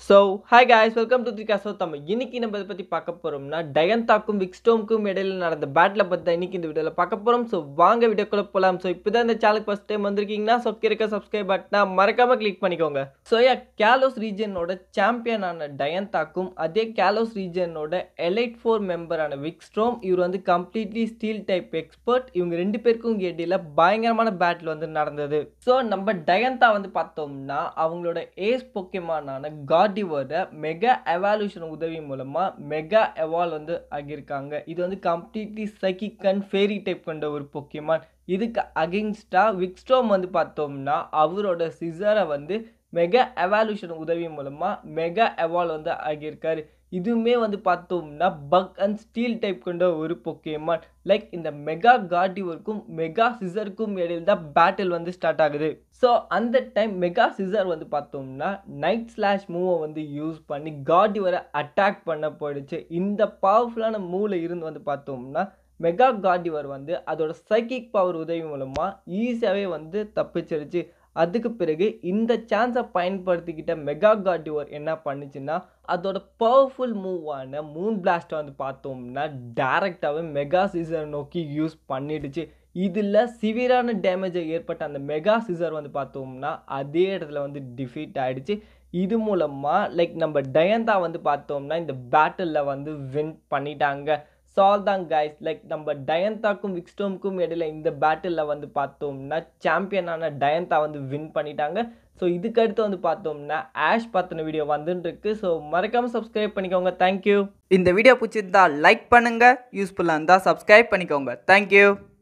so hi guys welcome to த்ரிகாசோ தமிழ் இன்னைக்கு நம்ம இதை பற்றி பார்க்க போகிறோம்னா டயன்தாக்கும் விக்ஸ்டோம்க்கும் இடையில நடந்த பேட்டில் பற்றி தான் இன்னைக்கு இந்த வீடியோவில் பார்க்க போகிறோம் ஸோ வாங்க வீடியோக்குள்ள போகலாம் ஸோ இப்போ தான் இந்த சேனலுக்கு ஃபஸ்ட் டைம் வந்திருக்கீங்கன்னா ஸோ இருக்க சப்ஸ்கிரைப் பட்டனை மறக்காம கிளிக் பண்ணிக்கோங்க ஸோ யா கேலோஸ் ரீஜனோட சாம்பியனான டயன்தாக்கும் அதே கேலோஸ் ரீஜனோட எலைட் ஃபோர் மெம்பரான விக்ஸ்ட்ரோம் இவர் வந்து கம்ப்ளீட்லி ஸ்டீல் டைப் எக்ஸ்பர்ட் இவங்க ரெண்டு பேருக்கும் இடையில பயங்கரமான பேட்டில் வந்து நடந்தது ஸோ நம்ம டயன்தா வந்து பார்த்தோம்னா அவங்களோட ஏஸ் பொக்கேமானான கார்டிவோட மெகா எவால்யூஷன் உதவி மூலமா மெகா எவால் வந்து ஆகியிருக்காங்க இது வந்து completely psychic and fairy type கொண்ட ஒரு பொக்கேமான் இதுக்கு அகெயின்ஸ்டா விக்ஸ்டோம் வந்து பார்த்தோம்னா அவரோட சிசரை வந்து மெகா எவால்யூஷன் உதவி மூலமா மெகா எவால் வந்து ஆகியிருக்காரு இதுவுமே வந்து பார்த்தோம்னா பக் அண்ட் ஸ்டீல் டைப் கொண்ட ஒரு பொக்கேமான் லைக் இந்த மெகா கார்டிவருக்கும் மெகா சிசருக்கும் இடையில தான் பேட்டில் வந்து ஸ்டார்ட் ஆகுது ஸோ அந்த டைம் மெகா சிசர் வந்து பார்த்தோம்னா நைட் ஸ்லாஷ் மூவை வந்து யூஸ் பண்ணி கார்டிவரை அட்டாக் பண்ண போயிடுச்சு இந்த பவர்ஃபுல்லான மூவில் இருந்து வந்து பார்த்தோம்னா மெகா கார்டிவர் வந்து அதோட சைக்கிக் பவர் உதவி மூலமாக ஈஸியாகவே வந்து தப்பிச்சிருச்சு அதுக்கு பிறகு இந்த சான்ஸை பயன்படுத்திக்கிட்ட மெகா கார்டிவர் என்ன பண்ணுச்சுன்னா அதோட பவர்ஃபுல் மூவான மூன் பிளாஸ்ட்டை வந்து பார்த்தோம்னா டேரெக்டாகவே மெகா சீசர் நோக்கி யூஸ் பண்ணிடுச்சு இதில் சிவியரான டேமேஜை ஏற்பட்ட அந்த மெகா சிசர் வந்து பார்த்தோம்னா அதே இடத்துல வந்து டிஃபீட் ஆகிடுச்சு இது மூலமாக லைக் நம்ம டயந்தா வந்து பார்த்தோம்னா இந்த பேட்டிலில் வந்து வின் பண்ணிட்டாங்க சால் தான் கைஸ் லைக் நம்ம டயந்தாக்கும் விக்ஸ்டோமுக்கும் இடையில இந்த பேட்டிலில் வந்து பார்த்தோம்னா சாம்பியனான டயந்தா வந்து வின் பண்ணிட்டாங்க ஸோ இதுக்கடுத்து வந்து பார்த்தோம்னா ஆஷ் பற்றின வீடியோ வந்துட்டு இருக்கு ஸோ மறக்காமல் சப்ஸ்கிரைப் பண்ணிக்கோங்க தேங்க்யூ இந்த வீடியோ பிடிச்சிருந்தா லைக் பண்ணுங்க யூஸ்ஃபுல்லாக இருந்தால் சப்ஸ்கிரைப் பண்ணிக்கோங்க தேங்க்யூ